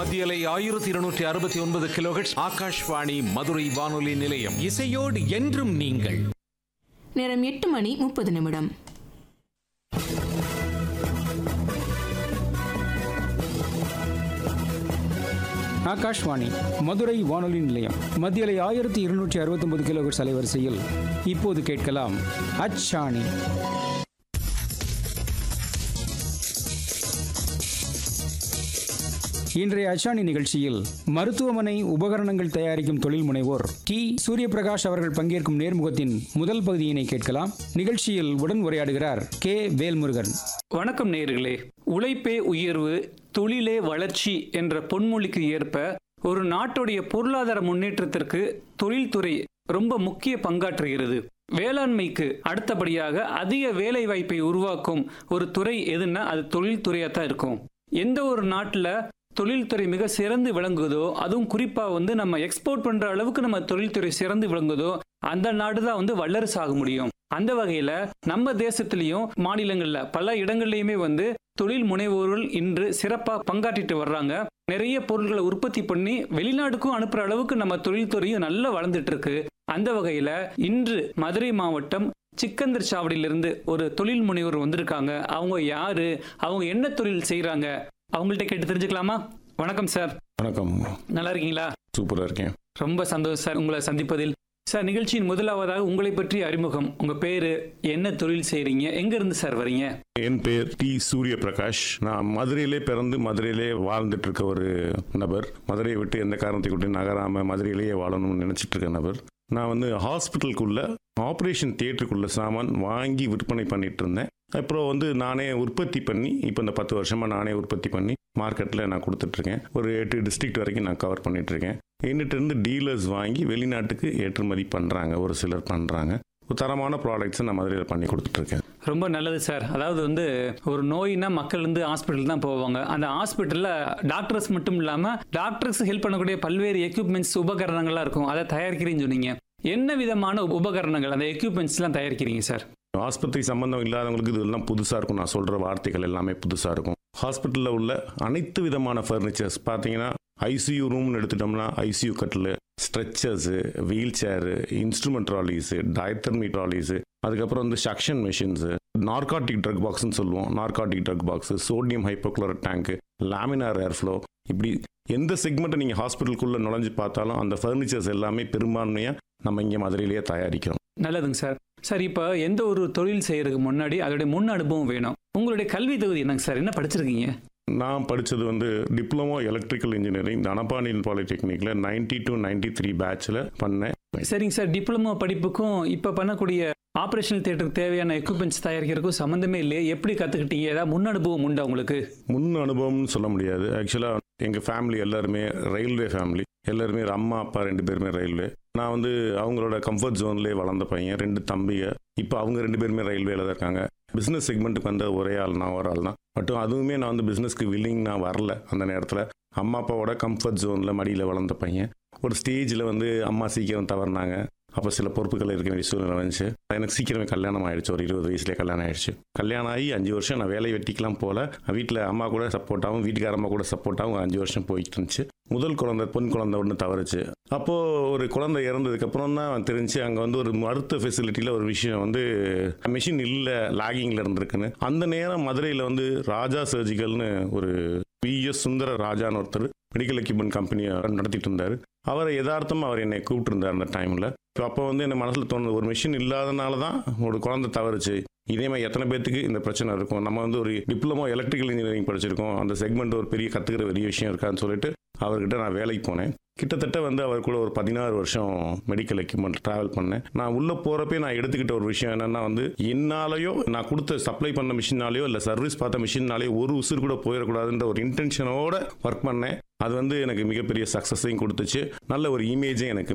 மத்தியலை ஆயிரத்தி இருநூற்றி அறுபத்தி ஒன்பது கிலோஹெட்ஸ் ஆகாஷ்வாணி மதுரை வானொலி நிலையம் இசையோடு என்றும் நீங்கள் நேரம் எட்டு மணி முப்பது நிமிடம் ஆகாஷ்வாணி மதுரை வானொலி நிலையம் மத்தியலை ஆயிரத்தி இருநூற்றி அறுபத்தொன்பது கிலோஹெர்ட்ஸ் அலைவரிசையில் இப்போது கேட்கலாம் அச்சாணி இன்றைய அச்சாணி நிகழ்ச்சியில் மருத்துவமனை உபகரணங்கள் தயாரிக்கும் தொழில் முனைவோர் டி சூரியபிரகாஷ் அவர்கள் பங்கேற்கும் நேர்முகத்தின் முதல் பகுதியினை கேட்கலாம் நிகழ்ச்சியில் உடன் உரையாடுகிறார் கே வேல்முருகன் வணக்கம் நேயர்களே உழைப்பே உயர்வு தொழிலே வளர்ச்சி என்ற பொன்மொழிக்கு ஏற்ப ஒரு நாட்டுடைய பொருளாதார முன்னேற்றத்திற்கு தொழில்துறை ரொம்ப முக்கிய பங்காற்றுகிறது வேளாண்மைக்கு அடுத்தபடியாக அதிக வேலை வாய்ப்பை உருவாக்கும் ஒரு துறை எதுன்னா அது தொழில்துறையாக தான் இருக்கும் எந்த ஒரு நாட்டில் தொழில்துறை மிக சிறந்து விளங்குதோ அதுவும் குறிப்பாக வந்து நம்ம எக்ஸ்போர்ட் பண்ணுற அளவுக்கு நம்ம தொழில்துறை சிறந்து விளங்குதோ அந்த நாடு தான் வந்து வல்லரசு ஆக முடியும் அந்த வகையில் நம்ம தேசத்திலையும் மாநிலங்களில் பல இடங்கள்லையுமே வந்து தொழில் முனைவோர்கள் இன்று சிறப்பாக பங்காற்றிட்டு வர்றாங்க நிறைய பொருட்களை உற்பத்தி பண்ணி வெளிநாட்டுக்கும் அனுப்புற அளவுக்கு நம்ம தொழில்துறையும் நல்லா வளர்ந்துட்டு இருக்கு அந்த வகையில் இன்று மதுரை மாவட்டம் சிக்கந்தர் சாவடியிலிருந்து ஒரு தொழில் முனைவர் வந்திருக்காங்க அவங்க யாரு அவங்க என்ன தொழில் செய்றாங்க அவங்கள்ட்ட கேட்டு தெரிஞ்சுக்கலாமா வணக்கம் சார் வணக்கம் நல்லா இருக்கீங்களா சூப்பராக இருக்கேன் ரொம்ப சந்தோஷம் சார் உங்களை சந்திப்பதில் சார் நிகழ்ச்சியின் முதலாவதாக உங்களை பற்றி அறிமுகம் உங்க பேரு என்ன தொழில் செய்றீங்க எங்க இருந்து சார் வரீங்க என் பேர் டி சூரிய பிரகாஷ் நான் மதுரையிலே பிறந்து மதுரையிலே வாழ்ந்துட்டு இருக்க ஒரு நபர் மதுரையை விட்டு எந்த காரணத்தை கொண்டு நகராம மதுரையிலேயே வாழணும்னு நினைச்சிட்டு இருக்க நபர் நான் வந்து ஹாஸ்பிட்டலுக்குள்ள ஆப்ரேஷன் தியேட்டருக்குள்ள சாமான் வாங்கி விற்பனை பண்ணிட்டு இருந்தேன் அப்புறம் வந்து நானே உற்பத்தி பண்ணி இப்போ இந்த பத்து வருஷமா நானே உற்பத்தி பண்ணி மார்க்கெட்டில் நான் கொடுத்துட்ருக்கேன் ஒரு எட்டு டிஸ்ட்ரிக்ட் வரைக்கும் நான் கவர் பண்ணிட்டு இருக்கேன் என்கிட்ட இருந்து டீலர்ஸ் வாங்கி வெளிநாட்டுக்கு ஏற்றுமதி பண்ணுறாங்க ஒரு சிலர் பண்ணுறாங்க ஒரு தரமான ப்ராடக்ட்ஸை நான் மதுரையில் பண்ணி கொடுத்துட்ருக்கேன் ரொம்ப நல்லது சார் அதாவது வந்து ஒரு நோயினா மக்கள் வந்து ஹாஸ்பிட்டல் தான் போவாங்க அந்த ஹாஸ்பிட்டலில் டாக்டர்ஸ் மட்டும் இல்லாமல் டாக்டர்ஸ் ஹெல்ப் பண்ணக்கூடிய பல்வேறு எக்யூப்மெண்ட்ஸ் உபகரணங்கள்லாம் இருக்கும் அதை தயாரிக்கிறீங்கன்னு சொன்னீங்க என்ன விதமான உபகரணங்கள் அந்த எக்யூப்மெண்ட்ஸ்லாம் தயாரிக்கிறீங்க சார் ஆஸ்பத்திரி சம்பந்தம் இல்லாதவங்களுக்கு இதெல்லாம் புதுசாக இருக்கும் நான் சொல்கிற வார்த்தைகள் எல்லாமே புதுசாக இருக்கும் ஹாஸ்பிட்டலில் உள்ள அனைத்து விதமான ஃபர்னிச்சர்ஸ் பார்த்தீங்கன்னா ஐசியூ ரூம்னு எடுத்துட்டோம்னா ஐசியூ கட்டில் ஸ்ட்ரெச்சர்ஸு வீல் சேரு இன்ஸ்ட்ருமெண்ட் ட்ராலிஸு டயத்தர்மி ட்ராலிஸு அதுக்கப்புறம் வந்து சக்ஷன் மிஷின்ஸு நார்காட்டிக் ட்ரக் பாக்ஸ்னு சொல்லுவோம் narcotic drug box sodium hypochlorite tank laminar airflow இப்படி எந்த செக்மெண்ட்டை நீங்கள் ஹாஸ்பிட்டலுக்குள்ளே நுழைஞ்சு பார்த்தாலும் அந்த ஃபர்னிச்சர்ஸ் எல்லாமே பெரும்பான்மையாக நம்ம இங்கே மதுரையிலேயே தயாரிக்கிறோம் நல்லதுங்க சார் சார் இப்போ எந்த ஒரு தொழில் செய்யறதுக்கு முன்னாடி அதோடைய முன் அனுபவம் வேணும் உங்களுடைய கல்வி தகுதி என்னங்க சார் என்ன படிச்சிருக்கீங்க நான் படித்தது வந்து டிப்ளமோ எலக்ட்ரிக்கல் இன்ஜினியரிங் தனபாண்டியன் பாலிடெக்னிக்கில் நைன்டி டு நைன்டி த்ரீ பேட்சில் பண்ணேன் சரிங்க சார் டிப்ளமோ படிப்புக்கும் இப்போ பண்ணக்கூடிய ஆப்ரேஷனல் தியேட்டருக்கு தேவையான எக்யூப்மெண்ட்ஸ் தயாரிக்கிறதுக்கும் சம்மந்தமே இல்லையே எப்படி கற்றுக்கிட்டீங்க ஏதாவது முன் அனுபவம் உண்டா உங்களுக்கு முன் அனுபவம்னு சொல்ல முடியாது ஆக்சுவலாக எங்கள் ஃபேமிலி எல்லாருமே ரயில்வே ஃபேமிலி எல்லாருமே அம்மா அப்பா ரெண்டு பேருமே ரயில்வே நான் வந்து அவங்களோட கம்ஃபர்ட் ஜோன்லேயே வளர்ந்த பையன் ரெண்டு தம்பிங்க இப்போ அவங்க ரெண்டு பேருமே ரயில்வேல தான் இருக்காங்க பிஸ்னஸ் செக்மெண்ட்டுக்கு வந்த ஒரே ஆள் நான் ஒரு ஆள் தான் மட்டும் அதுவுமே நான் வந்து பிஸ்னஸ்க்கு வில்லிங் நான் வரல அந்த நேரத்தில் அம்மா அப்பாவோட கம்ஃபர்ட் ஜோனில் மடியில் வளர்ந்த பையன் ஒரு ஸ்டேஜில் வந்து அம்மா சீக்கிரம் தவறினாங்க அப்போ சில பொறுப்புகள் இருக்க வேண்டிய சூழ்நிலை வந்துச்சு எனக்கு சீக்கிரமே கல்யாணம் ஆயிடுச்சு ஒரு இருபது வயசுலேயே கல்யாணம் ஆயிடுச்சு கல்யாணம் ஆகி அஞ்சு வருஷம் நான் வேலை வெட்டிக்கலாம் போல வீட்டில் அம்மா கூட சப்போர்ட்டாகவும் வீட்டுக்கார அம்மா கூட சப்போர்ட்டாகவும் அஞ்சு வருஷம் போயிட்டு இருந்துச்சு முதல் குழந்தை பொன் குழந்தை ஒன்று தவறுச்சு அப்போது ஒரு குழந்தை இறந்ததுக்கப்புறம் தான் தெரிஞ்சு அங்கே வந்து ஒரு மருத்துவ ஃபெசிலிட்டியில் ஒரு விஷயம் வந்து மிஷின் இல்லை லாகிங்கில் இருந்திருக்குன்னு அந்த நேரம் மதுரையில் வந்து ராஜா சர்ஜிக்கல்னு ஒரு பிஎஸ் சுந்தர ராஜான்னு ஒருத்தர் மெடிக்கல் எக்யூப்மெண்ட் கம்பெனியை நடத்திட்டு இருந்தார் அவரை யதார்த்தமாக அவர் என்னை கூப்பிட்டுருந்தார் அந்த டைமில் அப்போ வந்து என் மனசில் தோணுது ஒரு மிஷின் இல்லாதனால தான் ஒரு குழந்தை தவறுச்சு இதே மாதிரி எத்தனை பேத்துக்கு இந்த பிரச்சனை இருக்கும் நம்ம வந்து ஒரு டிப்ளமோ எலக்ட்ரிக்கல் இன்ஜினியரிங் படிச்சிருக்கோம் அந்த செக்மெண்ட் ஒரு பெரிய கற்றுக்கிற பெரிய விஷயம் இருக்கான்னு சொல்லிட்டு அவர்கிட்ட நான் வேலைக்கு போனேன் கிட்டத்தட்ட வந்து அவர் கூட ஒரு பதினாறு வருஷம் மெடிக்கல் எக்யூப்மெண்ட் ட்ராவல் பண்ணேன் நான் உள்ளே போகிறப்பே நான் எடுத்துக்கிட்ட ஒரு விஷயம் என்னென்னா வந்து என்னாலேயோ நான் கொடுத்த சப்ளை பண்ண மிஷினாலேயோ இல்லை சர்வீஸ் பார்த்த மிஷினாலேயோ ஒரு உசுர் கூட போயிடக்கூடாதுன்ற ஒரு இன்டென்ஷனோட ஒர்க் பண்ணேன் அது வந்து எனக்கு மிகப்பெரிய சக்ஸஸையும் கொடுத்துச்சு நல்ல ஒரு இமேஜையும் எனக்கு